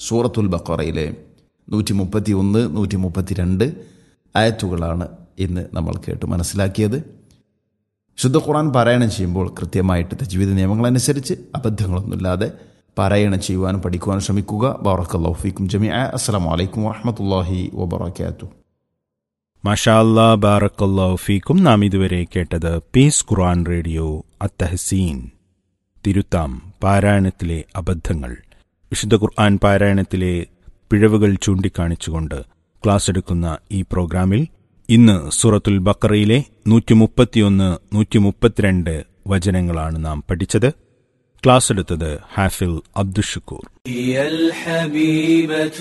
സൂറത്തുൽ ബക്കറയിലെ നൂറ്റി മുപ്പത്തി ഒന്ന് നൂറ്റി മുപ്പത്തി രണ്ട് ആയത്തുകളാണ് ഇന്ന് നമ്മൾ കേട്ട് മനസ്സിലാക്കിയത് ശുദ്ധ ഖുറാൻ പാരായണം ചെയ്യുമ്പോൾ കൃത്യമായിട്ട് തജ്വീദ് നിയമങ്ങളനുസരിച്ച് അബദ്ധങ്ങളൊന്നുമില്ലാതെ പാരായണം ചെയ്യുവാനും പഠിക്കുവാനും ശ്രമിക്കുക ബാറക്കല്ലാഫിക്കും ജമിഅ അസ്സാം വലൈക്കും വാഹമത്തല്ലാഹി വബർക്കാത്തു മഷാല്ലാ ബാറക്കല്ലാഹു ഫീക്കും നാം ഇതുവരെ കേട്ടത് പീസ് ഖുർആൻ റേഡിയോ അത്തഹസീൻ തിരുത്താം പാരായണത്തിലെ അബദ്ധങ്ങൾ വിശുദ്ധ ഖുർആൻ പാരായണത്തിലെ പിഴവുകൾ ചൂണ്ടിക്കാണിച്ചുകൊണ്ട് ക്ലാസ് എടുക്കുന്ന ഈ പ്രോഗ്രാമിൽ ഇന്ന് സൂറത്തുൽ ബക്കറയിലെ നൂറ്റി മുപ്പത്തിയൊന്ന് നൂറ്റി മുപ്പത്തിരണ്ട് വചനങ്ങളാണ് നാം പഠിച്ചത് ക്ലാസ് എടുത്തത് ഹാഫിൽ അബ്ദുഷക്കൂർ هي الحبيبة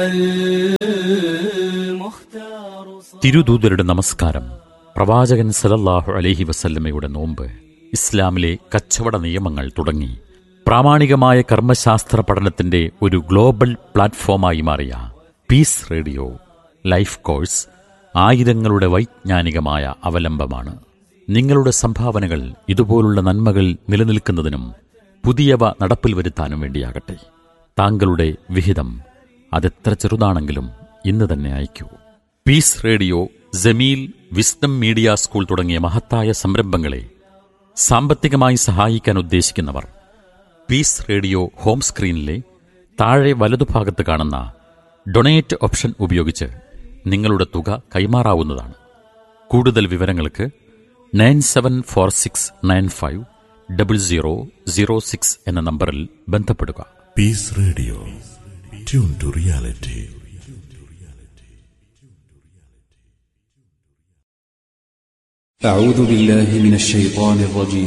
والمختار തിരുദൂതരുടെ നമസ്കാരം പ്രവാചകൻ സലല്ലാഹു അലൈഹി വസല്ലമയുടെ നോമ്പ് ഇസ്ലാമിലെ കച്ചവട നിയമങ്ങൾ തുടങ്ങി പ്രാമാണികമായ കർമ്മശാസ്ത്ര പഠനത്തിന്റെ ഒരു ഗ്ലോബൽ പ്ലാറ്റ്ഫോമായി മാറിയ പീസ് റേഡിയോ ലൈഫ് കോഴ്സ് ആയിരങ്ങളുടെ വൈജ്ഞാനികമായ അവലംബമാണ് നിങ്ങളുടെ സംഭാവനകൾ ഇതുപോലുള്ള നന്മകൾ നിലനിൽക്കുന്നതിനും പുതിയവ നടപ്പിൽ വരുത്താനും വേണ്ടിയാകട്ടെ താങ്കളുടെ വിഹിതം അതെത്ര ചെറുതാണെങ്കിലും ഇന്ന് തന്നെ അയക്കൂ Peace Radio Jameel wisdom media school തുടങ്ങിയ മഹത്തായ സംരംഭങ്ങളെ സാമ്പത്തികമായി സഹായിക്കാൻ ഉദ്ദേശിക്കുന്നവർ പീസ് റേഡിയോ ഹോം സ്ക്രീനിലെ താഴെ വലതുഭാഗത്ത് കാണുന്ന ഡൊണേറ്റ് ഓപ്ഷൻ ഉപയോഗിച്ച് നിങ്ങളുടെ തുക കൈമാറാവുന്നതാണ് കൂടുതൽ വിവരങ്ങൾക്ക് nine seven four six nine five double zero zero six എന്ന നമ്പറിൽ ബന്ധപ്പെടുക Peace Radio. Tune to reality. أعوذ بالله من الشيطان الرجيم